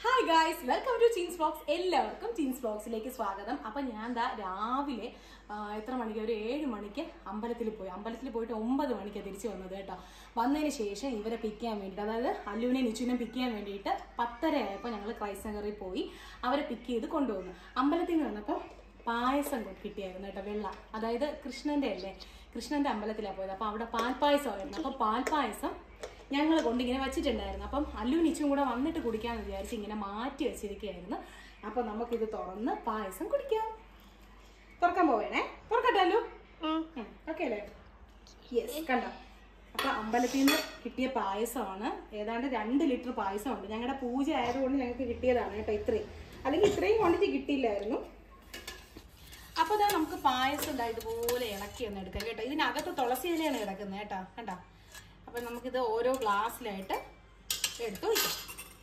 Hi guys welcome to Cheens blogs എല്ലാവർക്കും ചീൻസ് ബ്ലോഗ്സിലേക്ക് സ്വാഗതം അപ്പൊ ഞാൻ ദാ രാവിലെ ആ, എത്ര മണിക്ക് ഒരു ഏഴ് മണിക്ക് അമ്പലത്തിൽ പോയി അമ്പലത്തിൽ പോയിട്ട് ഒമ്പത് മണിക്ക് തിരിച്ചു വന്നത് കേട്ടോ വന്നതിന് ശേഷം ഇവരെ പിക്ക് ചെയ്യാൻ വേണ്ടിയിട്ട് അതായത് അല്ലുവിനെ നിച്ചുവിനെ പിക്ക് ചെയ്യാൻ വേണ്ടിയിട്ട് പത്തര ആയപ്പോൾ ഞങ്ങൾ ക്രൈസ്റ്റ് നഗറിൽ പോയി അവരെ പിക്ക് ചെയ്ത് കൊണ്ടുവന്നു അമ്പലത്തിൽ നിന്ന് വന്നപ്പോൾ പായസം കൊ- കിട്ടിയായിരുന്നു കേട്ടോ വെള്ള അതായത് കൃഷ്ണന്റെ അല്ലേ കൃഷ്ണന്റെ അമ്പലത്തിലാണ് പോയത് അപ്പോൾ അവിടെ പാൽപ്പായസമായിരുന്നു അപ്പോൾ പാൽപ്പായസം ഞങ്ങൾ കൊണ്ടിങ്ങനെ വെച്ചിട്ടുണ്ടായിരുന്നു അപ്പം അല്ലുവിന് ഇച്ചും കൂടെ വന്നിട്ട് കുടിക്കാമെന്ന് വിചാരിച്ച് ഇങ്ങനെ മാറ്റി വെച്ചിരിക്കുകയായിരുന്നു അപ്പം നമുക്കിത് തുറന്ന് പായസം കുടിക്കാം തുറക്കാൻ പോവേണേ തുറക്കട്ടെ അല്ലു ഓക്കെ അല്ലേ യെസ് കണ്ടോ അപ്പൊ അമ്പലത്തിൽ നിന്ന് കിട്ടിയ പായസമാണ് ഏതാണ്ട് രണ്ട് ലിറ്റർ പായസമുണ്ട് ഞങ്ങളുടെ പൂജ ആയതുകൊണ്ട് ഞങ്ങൾക്ക് കിട്ടിയതാണ് കേട്ടോ ഇത്രയും അല്ലെങ്കിൽ ഇത്രയും ക്വാണ്ടിറ്റി കിട്ടിയില്ലായിരുന്നു അപ്പൊ ഇതാ നമുക്ക് പായസം ഇതാ ഇതുപോലെ ഇളക്കി ഒന്ന് എടുക്കാം കേട്ടോ ഇതിനകത്ത് തുളസി ഇലയാണ് കിടക്കുന്നത് കേട്ടോ കണ്ടോ അപ്പൊ നമുക്കിത് ഓരോ ഗ്ലാസ്സിലായിട്ട് എടുത്തു വയ്ക്കാം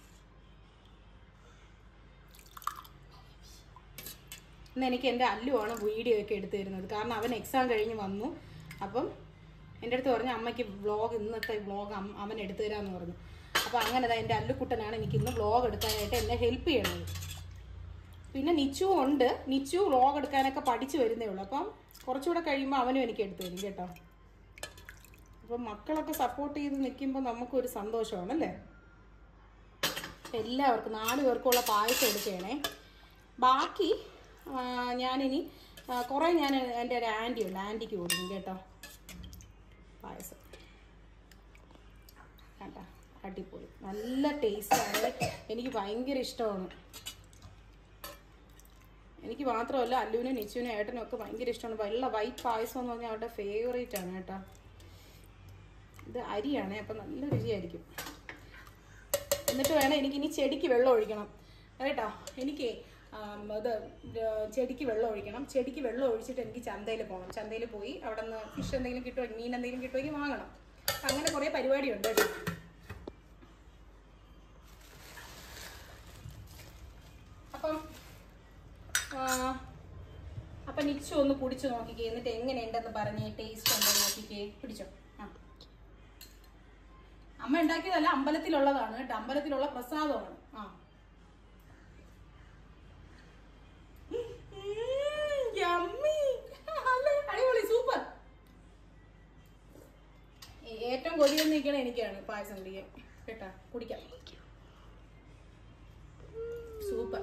ഇന്ന് എനിക്ക് എൻ്റെ അല്ലുവാണ് വീഡിയോ ഒക്കെ എടുത്തു തരുന്നത് കാരണം അവൻ എക്സാം കഴിഞ്ഞ് വന്നു അപ്പം എൻ്റെ അടുത്ത് പറഞ്ഞു അമ്മയ്ക്ക് വ്ളോഗ് ഇന്നത്തെ വ്ളോഗ് അവൻ എടുത്തു തരാമെന്ന് പറഞ്ഞു അപ്പോൾ അങ്ങനെ ദാ എൻ്റെ അല്ലുക്കുട്ടനാണ് എനിക്ക് ഇന്ന് വ്ളോഗ് എടുക്കാനായിട്ട് എന്നെ ഹെൽപ്പ് ചെയ്യണത് പിന്നെ നിച്ചു ഉണ്ട് നിച്ചു വ്ളോഗ് എടുക്കാനൊക്കെ പഠിച്ചു വരുന്നേ ഉള്ളൂ അപ്പം കുറച്ചുകൂടെ കഴിയുമ്പോൾ അവനും എനിക്ക് എടുത്തു തരും കേട്ടോ അപ്പം മക്കളൊക്കെ സപ്പോർട്ട് ചെയ്ത് നിൽക്കുമ്പോൾ നമുക്കൊരു സന്തോഷമാണല്ലേ എല്ലാവർക്കും നാല് പേർക്കുള്ള പായസം എടുക്കുകയാണേ ബാക്കി ആ, ഞാനിനി ആ, കുറേ ഞാൻ എൻ്റെ ഒരു ആൻറ്റി ഉണ്ട് ആൻറ്റിക്ക് കൊടുക്കും കേട്ടോ പായസം കേട്ടോ അടിപൊളി നല്ല ടേസ്റ്റാണ് എനിക്ക് ഭയങ്കര ഇഷ്ടമാണ് എനിക്ക് മാത്രമല്ല അല്ലുവിനും നിച്ചുവിനും ഏട്ടനും ഒക്കെ ഭയങ്കര ഇഷ്ടമാണ് വെള്ള വൈറ്റ് പായസം എന്ന് പറഞ്ഞാൽ അവരുടെ ഫേവറേറ്റ് ആണ് കേട്ടോ ഇത് അരിയാണ് അപ്പം നല്ല രുചിയായിരിക്കും എന്നിട്ട് വേണം എനിക്ക് ഇനി ചെടിക്ക് വെള്ളം ഒഴിക്കണം കേട്ടോ എനിക്ക് ആം, ഇത് ഏർ, ചെടിക്ക് വെള്ളം ഒഴിക്കണം ചെടിക്ക് വെള്ളം ഒഴിച്ചിട്ട് എനിക്ക് ചന്തയിൽ പോകണം ചന്തയിൽ പോയി അവിടെ നിന്ന് ഫിഷ് എന്തെങ്കിലും കിട്ടുമോ മീൻ എന്തെങ്കിലും കിട്ടുമെങ്കിൽ വാങ്ങണം അങ്ങനെ കുറേ പരിപാടിയുണ്ട് കേട്ടോ അപ്പം ആ, അപ്പം നിച്ചു ഒന്ന് കുടിച്ചു നോക്കിക്കേ എന്നിട്ട് എങ്ങനെയുണ്ടെന്ന് പറഞ്ഞേ ടേസ്റ്റ് ഉണ്ടോ നോക്കിക്കേ പിടിച്ചോ ആ അമ്മ ഉണ്ടാക്കിയതല്ല അമ്പലത്തിലുള്ളതാണ് കേട്ടോ അമ്പലത്തിലുള്ള പ്രസാദമാണ് ആ ഉം, yummy. അല്ലേ? അടിപൊളി സൂപ്പർ ഏറ്റവും കൊതിയെന്ന് നിൽക്കണ എനിക്കാണ് പായസം കുടിക്കാൻ കേട്ടാ കുടിക്കാം സൂപ്പർ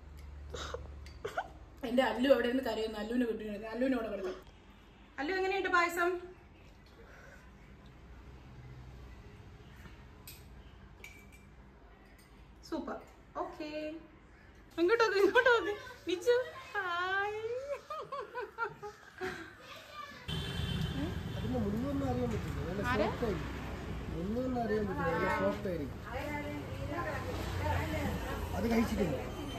എന്റെ അല്ലു എവിടെ നിന്ന് കരയുന്നു അല്ലുവിന് കിട്ടുന്നു അല്ലുവിന് ഇവിടെ കിടക്കും അല്ലു എങ്ങനെയുണ്ട് പായസം സൂപ്പർ ഓക്കെ ഇങ്ങോട്ട് നോക്ക് ഇങ്ങോട്ട് നോക്ക് നിച്ചു ഹായ് അതിന്റെ മുന്നൊന്നും അറിയാൻ പറ്റില്ല നല്ല സോഫ്റ്റ് ആയിരിക്കും മുന്നൊന്നും അറിയാൻ പറ്റില്ല നല്ല സോഫ്റ്റ് ആയിരിക്കും അത് കഴിച്ചിട്ടില്ല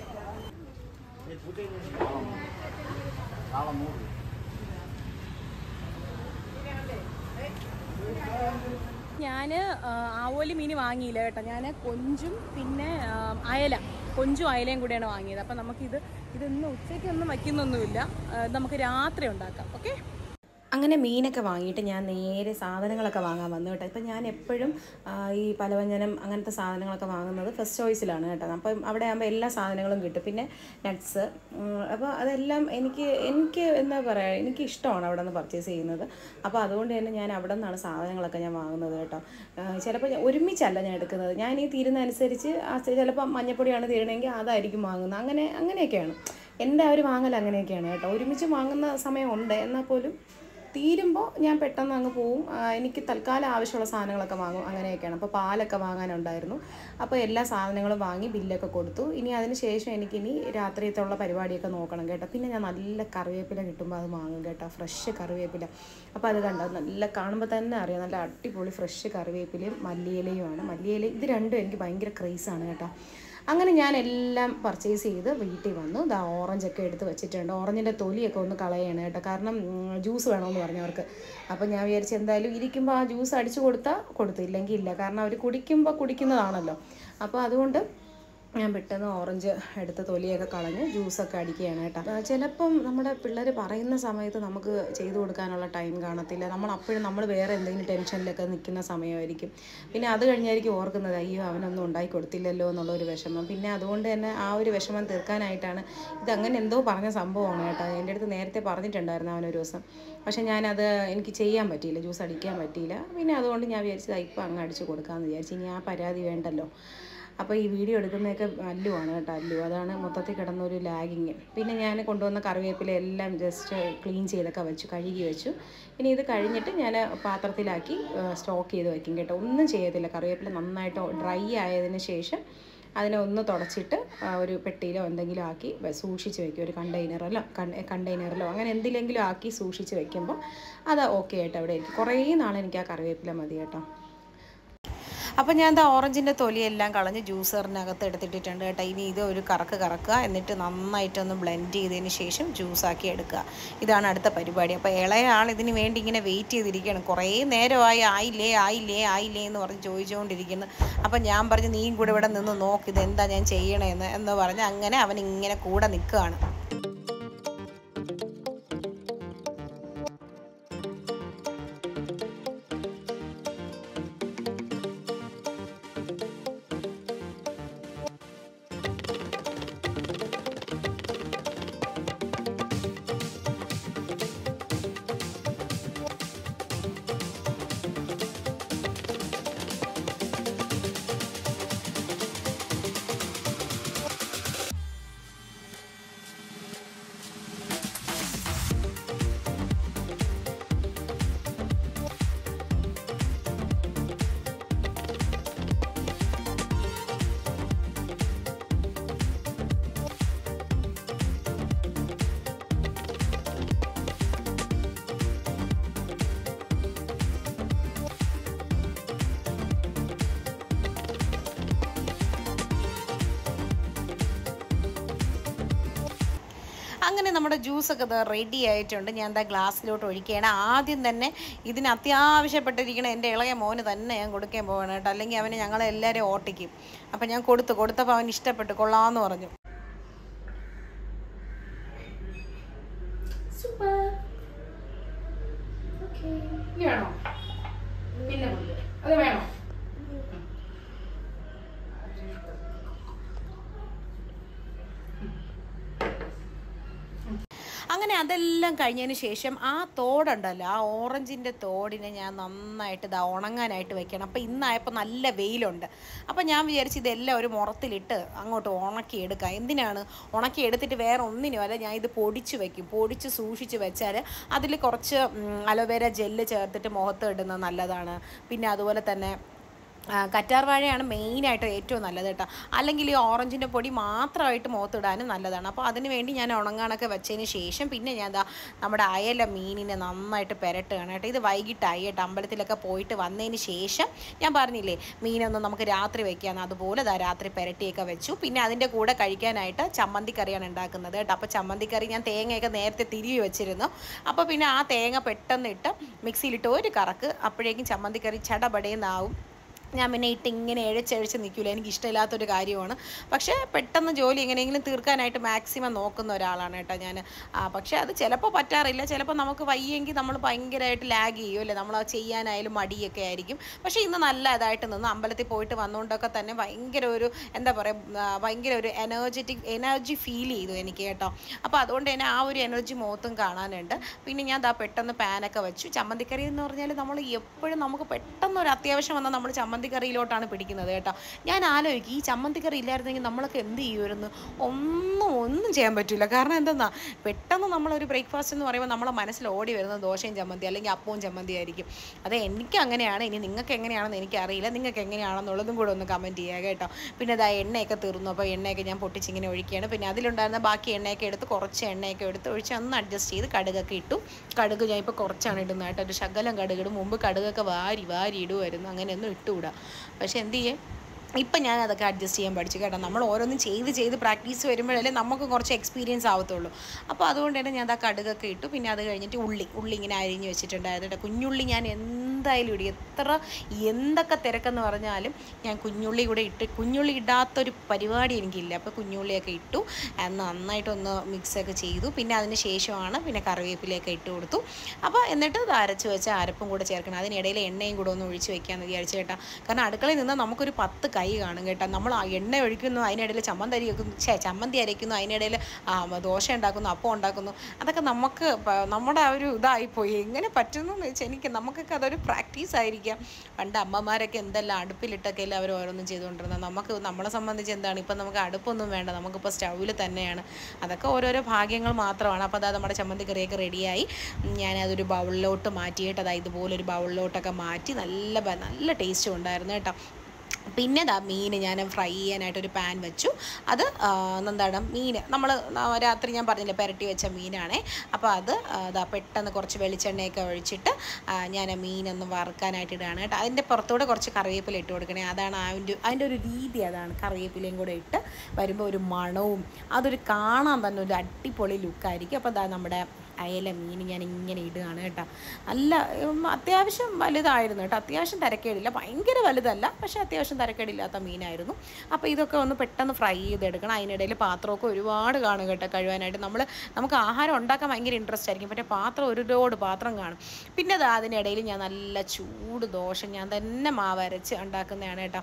ഞാൻ ആവോലി മീൻ വാങ്ങിയില്ല കേട്ടോ ഞാൻ കൊഞ്ചും പിന്നെ ആ, അയല കൊഞ്ചും അയലയും കൂടെയാണ് വാങ്ങിയത് അപ്പം നമുക്കിത് ഇതൊന്നും ഉച്ചയ്ക്കൊന്നും വയ്ക്കുന്നൊന്നുമില്ല ആ, നമുക്ക് രാത്രി ഉണ്ടാക്കാം ഓക്കെ അങ്ങനെ മീനൊക്കെ വാങ്ങിയിട്ട് ഞാൻ നേരെ സാധനങ്ങളൊക്കെ വാങ്ങാൻ വന്നു കേട്ടോ ഇപ്പം ഞാൻ എപ്പോഴും ആ, ഈ പലവ്യഞ്ജനം അങ്ങനത്തെ സാധനങ്ങളൊക്കെ വാങ്ങുന്നത് ഫസ്റ്റ് ചോയ്സിലാണ് കേട്ടോ അപ്പം അവിടെ ആകുമ്പോൾ എല്ലാ സാധനങ്ങളും കിട്ടും പിന്നെ നട്ട്സ് അപ്പോൾ അതെല്ലാം എനിക്ക് എനിക്ക് എന്താ പറയുക എനിക്ക് ഇഷ്ടമാണ് അവിടെ നിന്ന് പർച്ചേസ് ചെയ്യുന്നത് അപ്പോൾ അതുകൊണ്ട് തന്നെ ഞാൻ അവിടെ നിന്നാണ് സാധനങ്ങളൊക്കെ ഞാൻ വാങ്ങുന്നത് കേട്ടോ ചിലപ്പോൾ ഞാൻ ഒരുമിച്ചല്ല ഞാൻ എടുക്കുന്നത് ഞാൻ ഈ തീരുന്നതനുസരിച്ച് ചിലപ്പോൾ മഞ്ഞപ്പൊടിയാണ് തീരണമെങ്കിൽ അതായിരിക്കും വാങ്ങുന്നത് അങ്ങനെ അങ്ങനെയൊക്കെയാണ് എൻ്റെ ആ ഒരു വാങ്ങൽ അങ്ങനെയൊക്കെയാണ് കേട്ടോ ഒരുമിച്ച് വാങ്ങുന്ന സമയമുണ്ട് എന്നാൽ പോലും തീരുമ്പോൾ ഞാൻ പെട്ടെന്ന് അങ്ങ് പോവും ആ, എനിക്ക് തൽക്കാലം ആവശ്യമുള്ള സാധനങ്ങളൊക്കെ വാങ്ങും അങ്ങനെയൊക്കെയാണ് അപ്പോൾ പാലൊക്കെ വാങ്ങാനുണ്ടായിരുന്നു അപ്പോൾ എല്ലാ സാധനങ്ങളും വാങ്ങി ബില്ലൊക്കെ കൊടുത്തു ഇനി അതിന് ശേഷം എനിക്കിനി രാത്രിയത്തുള്ള പരിപാടിയൊക്കെ നോക്കണം കേട്ടോ പിന്നെ ഞാൻ നല്ല കറിവേപ്പില കിട്ടുമ്പോൾ അത് വാങ്ങും കേട്ടോ ഫ്രഷ് കറിവേപ്പില അപ്പോൾ അത് കണ്ടോ നല്ല കാണുമ്പോൾ തന്നെ അറിയാം നല്ല അടിപൊളി ഫ്രഷ് കറിവേപ്പിലയും മല്ലിയിലയുമാണ് മല്ലിയില ഇത് രണ്ടും എനിക്ക് ഭയങ്കര ക്രേസാണ് കേട്ടോ അങ്ങനെ ഞാൻ എല്ലാം പർച്ചേസ് ചെയ്ത് വീട്ടിൽ വന്നു ദാ ഓറഞ്ചൊക്കെ എടുത്ത് വെച്ചിട്ടുണ്ട് ഓറഞ്ചിൻ്റെ തൊലിയൊക്കെ ഒന്ന് കളയാണ് കേട്ടോ കാരണം ജ്യൂസ് വേണമെന്ന് പറഞ്ഞവർക്ക് അപ്പോൾ ഞാൻ വിചാരിച്ചു എന്തായാലും ഇരിക്കുമ്പോൾ ആ ജ്യൂസ് അടിച്ചു കൊടുത്താൽ കൊടുത്തു ഇല്ലെങ്കിൽ ഇല്ല കാരണം അവർ കുടിക്കുമ്പോൾ കുടിക്കുന്നതാണല്ലോ അപ്പോൾ അതുകൊണ്ട് ഞാൻ പെട്ടെന്ന് ഓറഞ്ച് എടുത്ത് തൊലിയൊക്കെ കളഞ്ഞ് ജ്യൂസൊക്കെ അടിക്കുകയാണ് കേട്ടോ ആ, ചിലപ്പം നമ്മുടെ പിള്ളേർ പറയുന്ന സമയത്ത് നമുക്ക് ചെയ്തു കൊടുക്കാനുള്ള ടൈം കാണത്തില്ല നമ്മൾ അപ്പോഴും നമ്മൾ വേറെ എന്തെങ്കിലും ടെൻഷനിലൊക്കെ നിൽക്കുന്ന സമയമായിരിക്കും പിന്നെ അത് കഴിഞ്ഞായിരിക്കും ഓർക്കുന്നത് അയ്യോ അവനൊന്നും ഉണ്ടാക്കി കൊടുത്തില്ലല്ലോ എന്നുള്ളൊരു വിഷമം പിന്നെ അതുകൊണ്ട് തന്നെ ആ ഒരു വിഷമം തീർക്കാനായിട്ടാണ് ഇതങ്ങനെ എന്തോ പറഞ്ഞ സംഭവമാണ് കേട്ടോ എൻ്റെ അടുത്ത് നേരത്തെ പറഞ്ഞിട്ടുണ്ടായിരുന്നു അവനൊരു ദിവസം പക്ഷെ ഞാനത് എനിക്ക് ചെയ്യാൻ പറ്റിയില്ല ജ്യൂസ് അടിക്കാൻ പറ്റിയില്ല പിന്നെ അതുകൊണ്ട് ഞാൻ വിചാരിച്ചത് ഇപ്പം അങ്ങ് അടിച്ച് കൊടുക്കാമെന്ന് വിചാരിച്ചു ഇനി ആ പരാതി വേണ്ടല്ലോ അപ്പോൾ ഈ വീഡിയോ എടുക്കുന്നതൊക്കെ അല്ലുവാണ് കേട്ടോ അല്ലു അതാണ് മൊത്തത്തിൽ കിടന്നൊരു ലാഗിങ് പിന്നെ ഞാൻ കൊണ്ടുവന്ന കറിവേപ്പില എല്ലാം ജസ്റ്റ് ക്ലീൻ ചെയ്തൊക്കെ വെച്ചു കഴുകി വെച്ചു ഇനി ഇത് കഴിഞ്ഞിട്ട് ഞാൻ പാത്രത്തിലാക്കി സ്റ്റോക്ക് ചെയ്ത് വെക്കും കേട്ടോ ഒന്നും ചെയ്യത്തില്ല കറിവേപ്പില നന്നായിട്ട് ഡ്രൈ ആയതിന് ശേഷം അതിനെ ഒന്ന് തുടച്ചിട്ട് ആ, ഒരു പെട്ടിയിലോ എന്തെങ്കിലും ആക്കി വെ- സൂക്ഷിച്ച് വെക്കും ഒരു കണ്ടെയ്നറിലോ കണ്ടെയ്നറിലോ അങ്ങനെ എന്തിലെങ്കിലും ആക്കി സൂക്ഷിച്ച് വെക്കുമ്പോൾ അത് ഓക്കെ ആയിട്ട് അവിടെ ഇരിക്കും കുറേ നാൾ എനിക്ക് ആ കറിവേപ്പില മതി കേട്ടോ അപ്പോൾ ഞാൻ എന്താ ഓറഞ്ചിൻ്റെ തൊലിയെല്ലാം കളഞ്ഞ് ജ്യൂസറിനകത്ത് എടുത്തിട്ടിട്ടുണ്ട് കേട്ടോ ഇനി ഇത് ഒരു കറക്ക് കറക്കുക എന്നിട്ട് നന്നായിട്ടൊന്ന് ബ്ലെൻഡ് ചെയ്തതിന് ശേഷം ജ്യൂസാക്കി എടുക്കുക ഇതാണ് അടുത്ത പരിപാടി അപ്പോൾ ഇളയ ആൾ ഇതിന് വേണ്ടി ഇങ്ങനെ വെയിറ്റ് ചെയ്തിരിക്കുകയാണ് കുറേ നേരമായി ആയില്ലേ ആയില്ലേ ആയില്ലേ എന്ന് പറഞ്ഞ് ചോദിച്ചുകൊണ്ടിരിക്കുന്നു അപ്പം ഞാൻ പറഞ്ഞു നീയും കൂടെ ഇവിടെ നിന്ന് നോക്ക് ഇത് എന്താ ഞാൻ ചെയ്യണേന്ന് എന്ന് പറഞ്ഞ് അങ്ങനെ അവൻ ഇങ്ങനെ കൂടെ നിൽക്കുകയാണ് അങ്ങനെ നമ്മുടെ ജ്യൂസൊക്കെ ഇത് റെഡി ആയിട്ടുണ്ട് ഞാൻ എന്താ ഗ്ലാസ്സിലോട്ട് ഒഴിക്കുകയാണ് ആദ്യം തന്നെ ഇതിന് അത്യാവശ്യപ്പെട്ടിരിക്കണ എൻ്റെ ഇളയ മോന് തന്നെ ഞാൻ കൊടുക്കാൻ പോവാണ് കേട്ടോ അല്ലെങ്കിൽ അവന് ഞങ്ങളെ എല്ലാവരെയും ഓട്ടിക്കും അപ്പം ഞാൻ കൊടുത്തു കൊടുത്തപ്പോൾ അവൻ ഇഷ്ടപ്പെട്ടു കൊള്ളാമെന്ന് പറഞ്ഞു സൂപ്പർ ഓക്കെ ഇനി വേണോ പിന്നെ കുടിക്ക്. അത് വേണോ അങ്ങനെ അതെല്ലാം കഴിഞ്ഞതിന് ശേഷം ആ തോടുണ്ടല്ലോ ആ ഓറഞ്ചിൻ്റെ തോടിനെ ഞാൻ നന്നായിട്ട് ഇതാ ഉണങ്ങാനായിട്ട് വെക്കണം അപ്പോൾ ഇന്നായപ്പോൾ നല്ല വെയിലുണ്ട് അപ്പോൾ ഞാൻ വിചാരിച്ചു ഇതെല്ലാം ഒരു മുറത്തിലിട്ട് അങ്ങോട്ട് ഉണക്കി എടുക്കാം എന്തിനാണ് ഉണക്കി എടുത്തിട്ട് വേറെ ഒന്നിനും അല്ല ഞാൻ ഇത് പൊടിച്ച് വെക്കും പൊടിച്ച് സൂക്ഷിച്ച് വെച്ചാൽ അതിൽ കുറച്ച് അലോവേര ജെല്ല് ചേർത്തിട്ട് മുഖത്ത് ഇടുന്നത് നല്ലതാണ് പിന്നെ അതുപോലെ തന്നെ ആ, കറ്റാർ വാഴയാണ് മെയിനായിട്ട് ഏറ്റവും നല്ലത് കേട്ടോ അല്ലെങ്കിൽ ഈ ഓറഞ്ചിൻ്റെ പൊടി മാത്രമായിട്ട് മുഖത്തിടാനും നല്ലതാണ് അപ്പോൾ അതിന് വേണ്ടി ഞാൻ ഉണങ്ങാനൊക്കെ വെച്ചതിന് ശേഷം പിന്നെ ഞാൻ ദാ നമ്മുടെ അയല മീനിനെ നന്നായിട്ട് പെരട്ടുകയാണ് കേട്ടോ ഇത് വൈകിട്ടായി കേട്ടോ അമ്പലത്തിലൊക്കെ പോയിട്ട് വന്നതിന് ശേഷം ഞാൻ പറഞ്ഞില്ലേ മീനൊന്നും നമുക്ക് രാത്രി വെക്കാമെന്ന് അതുപോലെ ദാ രാത്രി പെരട്ടിയൊക്കെ വെച്ചു പിന്നെ അതിൻ്റെ കൂടെ കഴിക്കാനായിട്ട് ചമ്മന്തിക്കറിയാണ് ഉണ്ടാക്കുന്നത് കേട്ടോ അപ്പോൾ ചമ്മന്തിക്കറി ഞാൻ തേങ്ങയൊക്കെ നേരത്തെ തിരികെ വെച്ചിരുന്നു അപ്പോൾ പിന്നെ ആ തേങ്ങ പെട്ടെന്ന് ഇട്ട് മിക്സിയിലിട്ട് ഒരു കറക്ക് അപ്പോഴേക്കും ചമ്മന്തിക്കറി ചടപടേന്നാവും ഞാൻ പിന്നെ ഇട്ട് ഇങ്ങനെ എഴച്ചഴിച്ച് നിൽക്കില്ല എനിക്ക് ഇഷ്ടമില്ലാത്തൊരു കാര്യമാണ് പക്ഷേ പെട്ടെന്ന് ജോലി എങ്ങനെയെങ്കിലും തീർക്കാനായിട്ട് മാക്സിമം നോക്കുന്ന ഒരാളാണ് കേട്ടോ ഞാൻ ആ പക്ഷേ അത് ചിലപ്പോൾ പറ്റാറില്ല ചിലപ്പോൾ നമുക്ക് വയ്യെങ്കിൽ നമ്മൾ ഭയങ്കരമായിട്ട് ലാഗ് ചെയ്യും അല്ലേ നമ്മൾ അത് ചെയ്യാനായാലും മടിയൊക്കെ ആയിരിക്കും പക്ഷേ ഇന്ന് നല്ല ഇതായിട്ട് നിന്ന് അമ്പലത്തിൽ പോയിട്ട് വന്നുകൊണ്ടൊക്കെ തന്നെ ഭയങ്കര ഒരു എന്താ പറയുക ഭയങ്കര ഒരു എനർജറ്റിക് എനർജി ഫീൽ ചെയ്തു എനിക്ക് കേട്ടോ അപ്പോൾ അതുകൊണ്ട് തന്നെ ആ ഒരു എനർജി മുഖത്തും കാണാനുണ്ട് പിന്നെ ഞാൻ ദാ പെട്ടെന്ന് പാനൊക്കെ വെച്ചു ചമ്മന്തിക്കറി എന്ന് പറഞ്ഞാൽ നമ്മൾ എപ്പോഴും നമുക്ക് പെട്ടെന്ന് ഒരു അത്യാവശ്യം വന്നാൽ നമ്മൾ ചമ്മന്തിക്കറിയിലോട്ടാണ് പിടിക്കുന്നത് കേട്ടോ ഞാൻ ആലോചിക്കും ഈ ചമ്മന്തിക്കറി ഇല്ലായിരുന്നെങ്കിൽ നമ്മളൊക്കെ എന്ത് ചെയ്യുമായിരുന്നു ഒന്നും ഒന്നും ചെയ്യാൻ പറ്റില്ല കാരണം എന്തെന്നാ പെട്ടെന്ന് നമ്മളൊരു ബ്രേക്ക്ഫാസ്റ്റ് എന്ന് പറയുമ്പോൾ നമ്മളെ മനസ്സിൽ ഓടി വരുന്നത് ദോശയും ചമ്മന്തി അല്ലെങ്കിൽ അപ്പവും ചമ്മന്തി ആയിരിക്കും അത് എനിക്ക് അങ്ങനെയാണ് ഇനി നിങ്ങൾക്ക് എങ്ങനെയാണെന്ന് എനിക്കറിയില്ല നിങ്ങൾക്ക് എങ്ങനെയാണെന്നുള്ളതും കൂടെ ഒന്ന് കമൻറ്റ് ചെയ്യുക കേട്ടോ പിന്നെ ഇതാ എണ്ണയൊക്കെ തീർന്നു അപ്പോൾ എണ്ണയൊക്കെ ഞാൻ പൊട്ടിച്ചിങ്ങനെ ഒഴിക്കുകയാണ് പിന്നെ അതിലുണ്ടായിരുന്ന ബാക്കി എണ്ണയൊക്കെ എടുത്ത് കുറച്ച് എണ്ണയൊക്കെ എടുത്ത് ഒഴിച്ച് ഒന്ന് അഡ്ജസ്റ്റ് ചെയ്ത് കടുകൊക്കെ ഇട്ടു കടുക് ഞാൻ ഇപ്പോൾ കുറച്ചാണ് ഇടുന്നത് കേട്ടോ ഒരു ശകലം കടുക് ഇടും മുമ്പ് കടുകൊക്കെ വാരി വാരി ഇടുമായിരുന്നു അങ്ങനെയൊന്നും ഇട്ടുകൂടാ പക്ഷെ എന്ത് ചെയ്യേ ഇപ്പം ഞാൻ അതൊക്കെ അഡ്ജസ്റ്റ് ചെയ്യാൻ പഠിച്ചു കേട്ടോ നമ്മൾ ഓരോന്നും ചെയ്ത് ചെയ്ത് പ്രാക്ടീസ് വരുമ്പോഴല്ലേ നമുക്ക് കുറച്ച് എക്സ്പീരിയൻസ് ആവത്തുള്ളൂ അപ്പോൾ അതുകൊണ്ട് തന്നെ ഞാൻ ആ കടുകൊക്കെ ഇട്ടു പിന്നെ അത് കഴിഞ്ഞിട്ട് ഉള്ളി ഉള്ളി ഇങ്ങനെ അരിഞ്ഞ് വെച്ചിട്ടുണ്ടായിരുന്നു കേട്ടോ കുഞ്ഞുള്ളി ഞാൻ എന്തായാലും ഇടും എത്ര എന്തൊക്കെ തിരക്കെന്ന് പറഞ്ഞാലും ഞാൻ കുഞ്ഞുള്ളി കൂടെ ഇട്ട് കുഞ്ഞുള്ളി ഇടാത്തൊരു പരിപാടി എനിക്കില്ല അപ്പോൾ കുഞ്ഞുള്ളിയൊക്കെ ഇട്ടു അത് നന്നായിട്ടൊന്ന് മിക്സൊക്കെ ചെയ്തു പിന്നെ അതിന് ശേഷമാണ് പിന്നെ കറിവേപ്പിലയൊക്കെ ഇട്ട് കൊടുത്തു അപ്പോൾ എന്നിട്ട് ഇത് അരച്ച് വെച്ച അരപ്പും കൂടെ ചേർക്കണം അതിനിടയിൽ എണ്ണയും കൂടെ ഒന്ന് ഒഴിച്ച് വെക്കാമെന്ന് വിചാരിച്ചു കേട്ടോ കാരണം അടുക്കളയിൽ നിന്ന് നമുക്കൊരു പത്ത് കൈ കാണും കേട്ടോ നമ്മൾ ആ എണ്ണ ഒഴിക്കുന്നു അതിനിടയിൽ ചമ്മന്തി അരി വെക്കുന്നു ഛേ ചമ്മന്തി അരയ്ക്കുന്നു അതിനിടയിൽ ആ, ദോശ ഉണ്ടാക്കുന്നു അപ്പം ഉണ്ടാക്കുന്നു അതൊക്കെ നമുക്ക് പ- നമ്മുടെ ആ ഒരു ഇതായിപ്പോയി എങ്ങനെ പറ്റുന്നു എന്ന് വെച്ചാൽ എനിക്ക് നമുക്കൊക്കെ അതൊരു പ്രാക്ടീസ് ആയിരിക്കാം പണ്ട് അമ്മമാരൊക്കെ എന്തെല്ലാം അടുപ്പിലിട്ടൊക്കെ അല്ലേ അവർ ഓരോന്നും ചെയ്തുകൊണ്ടിരുന്നത് നമുക്ക് നമ്മളെ സംബന്ധിച്ച് എന്താണ് ഇപ്പം നമുക്ക് അടുപ്പൊന്നും വേണ്ട നമുക്കിപ്പോൾ സ്റ്റൗവിൽ തന്നെയാണ് അതൊക്കെ ഓരോരോ ഭാഗ്യങ്ങൾ മാത്രമാണ് അപ്പോൾ അതാ നമ്മുടെ ചമ്മന്തി കറിയൊക്കെ റെഡിയായി ഞാനതൊരു ബൗളിലോട്ട് മാറ്റിയിട്ട് അതാ ഇതുപോലൊരു ബൗളിലോട്ടൊക്കെ മാറ്റി നല്ല ബ- നല്ല ടേസ്റ്റും ഉണ്ടായിരുന്നു കേട്ടോ പിന്നെ ദാ മീൻ ഞാൻ ഫ്രൈ ചെയ്യാനായിട്ടൊരു പാൻ വെച്ചു അത് ആ, എന്താണ് മീൻ നമ്മൾ രാത്രി ഞാൻ പറഞ്ഞില്ലേ പുരട്ടി വെച്ച മീനാണേ അപ്പോൾ അത് ആ, ദാ പെട്ടെന്ന് കുറച്ച് വെളിച്ചെണ്ണയൊക്കെ ഒഴിച്ചിട്ട് ആ, ഞാൻ ആ മീനൊന്ന് വറുക്കാനായിട്ട് ഇടുകയാണ് കേട്ടോ അതിൻ്റെ പുറത്തൂടെ കുറച്ച് കറിവേപ്പില ഇട്ട് കൊടുക്കണേ അതാണ് അതിൻ്റെ അതിൻ്റെ ഒരു രീതി അതാണ് കറിവേപ്പിലയും കൂടെ ഇട്ട് വരുമ്പോൾ ഒരു മണവും അതൊരു കാണാൻ തന്നെ ഒരു അടിപൊളി ലുക്കായിരിക്കും അപ്പോൾ ദാ നമ്മുടെ അയല മീൻ ഞാൻ ഇങ്ങനെ ഇടുകയാണ് കേട്ടോ നല്ല ഉം, അത്യാവശ്യം വലുതായിരുന്നു കേട്ടോ അത്യാവശ്യം തിരക്കേടില്ല ഭയങ്കര വലുതല്ല പക്ഷേ അത്യാവശ്യം തിരക്കേടില്ലാത്ത മീനായിരുന്നു അപ്പോൾ ഇതൊക്കെ ഒന്ന് പെട്ടെന്ന് ഫ്രൈ ചെയ്തെടുക്കണം അതിനിടയിൽ പാത്രമൊക്കെ ഒരുപാട് കാണും കേട്ടോ കഴുകാനായിട്ട് നമ്മൾ നമുക്ക് ആഹാരം ഉണ്ടാക്കാൻ ഭയങ്കര ഇൻട്രസ്റ്റ് ആയിരിക്കും പക്ഷേ പാത്രം ഒരു ലോഡ് പാത്രം കാണും പിന്നെ അത് അതിനിടയിൽ ഞാൻ നല്ല ചൂട് ദോശ ഞാൻ തന്നെ മാവരച്ച് ഉണ്ടാക്കുന്നതാണ് കേട്ടോ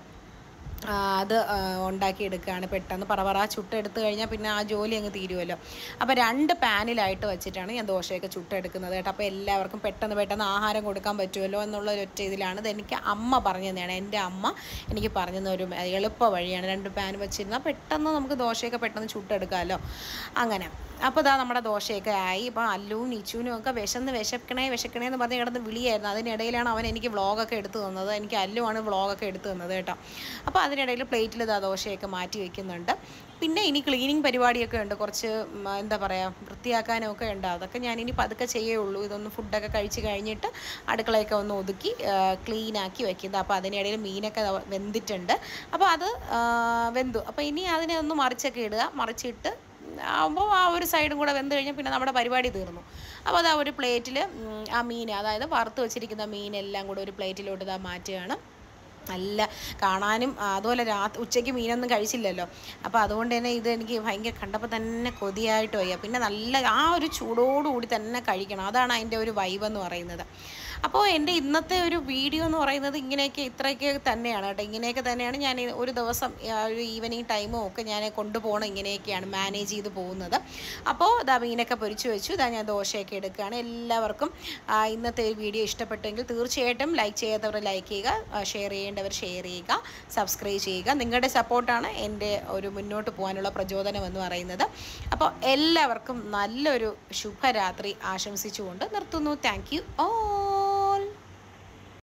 ആ, അത് ആ, ഉണ്ടാക്കിയെടുക്കുകയാണ് പെട്ടെന്ന് പറവറ ചുട്ടെടുത്ത് കഴിഞ്ഞാൽ പിന്നെ ആ ജോലി അങ്ങ് തീരുമല്ലോ അപ്പോൾ രണ്ട് പാനിലായിട്ട് വെച്ചിട്ടാണ് ഞാൻ ദോശയൊക്കെ ചുട്ടെടുക്കുന്നത് കേട്ടോ അപ്പോൾ എല്ലാവർക്കും പെട്ടെന്ന് പെട്ടെന്ന് ആഹാരം കൊടുക്കാൻ പറ്റുമല്ലോ എന്നുള്ള ഒരു ഒറ്റ ഇതിലാണ് ഇത് എനിക്ക് അമ്മ പറഞ്ഞു തന്നെയാണ് എൻ്റെ അമ്മ എനിക്ക് പറഞ്ഞു തന്ന ഒരു എളുപ്പ വഴിയാണ് രണ്ട് പാൻ വെച്ചിരുന്നാൽ പെട്ടെന്ന് നമുക്ക് ദോശയൊക്കെ പെട്ടെന്ന് ചുട്ടെടുക്കാമല്ലോ അങ്ങനെ അപ്പോൾ ഇതാ നമ്മുടെ ദോശയൊക്കെ ആയി ഇപ്പോൾ അല്ലുവും നിച്ചുവിനും ഒക്കെ വിശന്ന് വിശക്കണേ വിശക്കണേ എന്ന് പറഞ്ഞ് കിടന്ന് വിളിയായിരുന്നു അതിനിടയിലാണ് അവൻ എനിക്ക് വ്ളോഗൊക്കെ എടുത്തു തന്നത് എനിക്ക് അല്ലുവാണ് വ്ളോഗൊക്കെ എടുത്തു തന്നത് കേട്ടോ അപ്പോൾ അതിനിടയിൽ പ്ലേറ്റിൽ ഇതാ ദോശയൊക്കെ മാറ്റി വെക്കുന്നുണ്ട് പിന്നെ ഇനി ക്ലീനിങ് പരിപാടിയൊക്കെ ഉണ്ട് കുറച്ച് ഉം, എന്താ പറയുക വൃത്തിയാക്കാനും ഒക്കെ ഉണ്ട് അതൊക്കെ ഞാനിനി പതുക്കെ ചെയ്യുള്ളൂ ഇതൊന്ന് ഫുഡൊക്കെ കഴിച്ച് കഴിഞ്ഞിട്ട് അടുക്കളയൊക്കെ ഒന്ന് ഒതുക്കി ക്ലീനാക്കി വെക്കുന്നത് അപ്പോൾ അതിനിടയിൽ മീനൊക്കെ ദാ വെന്തിട്ടുണ്ട് അപ്പോൾ അത് ആ, വെന്തു അപ്പോൾ ഇനി അതിനെ ഒന്ന് മറിച്ചൊക്കെ ഇടുക മറിച്ചിട്ട് ആകുമ്പോൾ ആ ഒരു സൈഡും കൂടെ വെന്ത് കഴിഞ്ഞാൽ പിന്നെ നമ്മുടെ പരിപാടി തീർന്നു അപ്പോൾ അത് ആ ഒരു പ്ലേറ്റിൽ ആ മീൻ അതായത് വറുത്ത് വെച്ചിരിക്കുന്ന മീനെല്ലാം കൂടെ ഒരു പ്ലേറ്റിലോട്ട് ഇതാ മാറ്റുകയാണ് നല്ല കാണാനും ആ, അതുപോലെ രാത്രി ഉച്ചയ്ക്ക് മീനൊന്നും കഴിച്ചില്ലല്ലോ അപ്പോൾ അതുകൊണ്ട് തന്നെ ഇത് എനിക്ക് ഭയങ്കര കണ്ടപ്പോൾ തന്നെ കൊതിയായിട്ട് വയ്യ പിന്നെ നല്ല ആ ഒരു ചൂടോടുകൂടി തന്നെ കഴിക്കണം അതാണ് അതിൻ്റെ ഒരു വൈബ് എന്ന് പറയുന്നത് അപ്പോൾ എൻ്റെ ഇന്നത്തെ ഒരു വീഡിയോ എന്ന് പറയുന്നത് ഇങ്ങനെയൊക്കെ ഇത്രയൊക്കെ തന്നെയാണ് കേട്ടോ ഇങ്ങനെയൊക്കെ തന്നെയാണ് ഞാൻ ഈ ഒരു ദിവസം ആ, ഒരു ഈവനിങ് ടൈമും ഒക്കെ ഞാൻ കൊണ്ടുപോകണം ഇങ്ങനെയൊക്കെയാണ് മാനേജ് ചെയ്ത് പോകുന്നത് അപ്പോൾ ഇതാ മീനൊക്കെ പൊരിച്ചു വെച്ചു ഇതാ ഞാൻ ദോശയൊക്കെ എടുക്കുകയാണ് എല്ലാവർക്കും ആ, ഇന്നത്തെ ഒരു വീഡിയോ ഇഷ്ടപ്പെട്ടെങ്കിൽ തീർച്ചയായിട്ടും ലൈക്ക് ചെയ്യാത്തവർ ലൈക്ക് ചെയ്യുക ഷെയർ ചെയ്യേണ്ടവർ ഷെയർ ചെയ്യുക സബ്സ്ക്രൈബ് ചെയ്യുക നിങ്ങളുടെ സപ്പോർട്ടാണ് എൻ്റെ ഒരു മുന്നോട്ട് പോകാനുള്ള പ്രചോദനം എന്ന് പറയുന്നത് അപ്പോൾ എല്ലാവർക്കും നല്ലൊരു ശുഭരാത്രി ആശംസിച്ചുകൊണ്ട് നിർത്തുന്നു താങ്ക് യു ഓ